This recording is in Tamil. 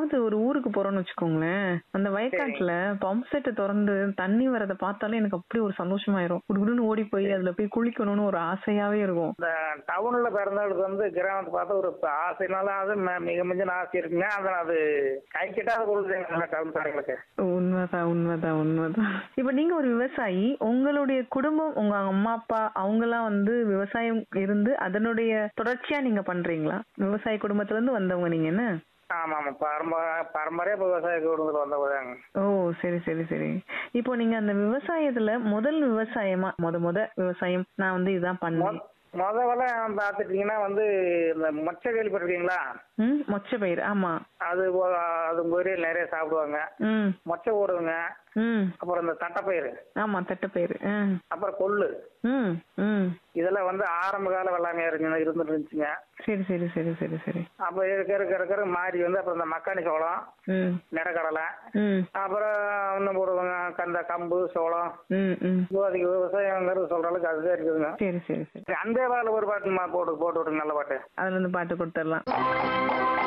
எங்கேயாவது ஒரு ஊருக்கு போறோம்னு வச்சுக்கோங்களேன் அந்த வயக்காட்டுல பம்ப் செட்டை திறந்து தண்ணி வரதை பார்த்தாலே எனக்கு அப்படி ஒரு சந்தோஷமாயிரும் குடுகுடுன்னு ஓடி போய் அதுல போய் குளிக்கணும்னு ஒரு ஆசையாவே இருக்கும் இந்த டவுன்ல பிறந்தவளுக்கு வந்து கிராமத்தை பார்த்தா ஒரு ஆசைனால அது ம- மிக மிஞ்சின ஆசை இருக்குங்க அது அது கை கிட்டாத கொடுக்குறீங்க டவுன் காரங்களுக்கு உண்மைதான் உண்மைதான் உண்மைதான் இப்ப நீங்க ஒரு விவசாயி உங்களுடைய குடும்பம் உங்க அம்மா அப்பா அவங்கெல்லாம் வந்து விவசாயம் இருந்து அதனுடைய தொடர்ச்சியா நீங்க பண்றீங்களா விவசாய குடும்பத்துல இருந்து வந்தவங்க நீங்க என்ன ஆமா ஆமா பரம்பரை பரம்பரையா இப்போ விவசாய குடும்பத்தில் வந்தவங்க ஓ சரி சரி சரி இப்போ நீங்க அந்த விவசாயத்துல முதல் விவசாயமா முத முத விவசாயம் நான் வந்து இதான் பண்ணேன் முதல்ல பார்த்துட்டீங்கன்னா வந்து இந்த மொச்சை கேள்விப்பட்டிருக்கீங்களா ம் மொச்சை பயிர் ஆமா அது ஒ- அது உங்க ஏரியாவில் நிறைய சாப்பிடுவாங்க ம் மொச்சை ஓடுங்க ம் அப்புறம் இந்த தட்டைப்பயிறு ஆமா தட்டை பயிர் ம் அப்புறம் கொள்ளு ம் ம் இதெல்லாம் வந்து ஆரம்ப கால வெள்ளாமையா இருந்து இருந்துட்டு இருந்துச்சுங்க சரி சரி சரி சரி சரி அப்போ இருக்க இருக்க இருக்கிற மாறி வந்து அப்புறம் இந்த மக்காணி சோளம் ம் நிலக்கடலை ம் அப்புறம் இன்னும் போடுவாங்க கந்த கம்பு சோளம் ம் ம் இப்போதைக்கு விவசாயங்கிறது சொல்ற அளவுக்கு அதுதான் இருக்குதுங்க சரி சரி சரி அந்த வேலை ஒரு பாட்டு மா- போட்டு போட்டு விடுங்க நல்ல பாட்டு அதுல இருந்து பாட்டு கொடுத்துடலாம்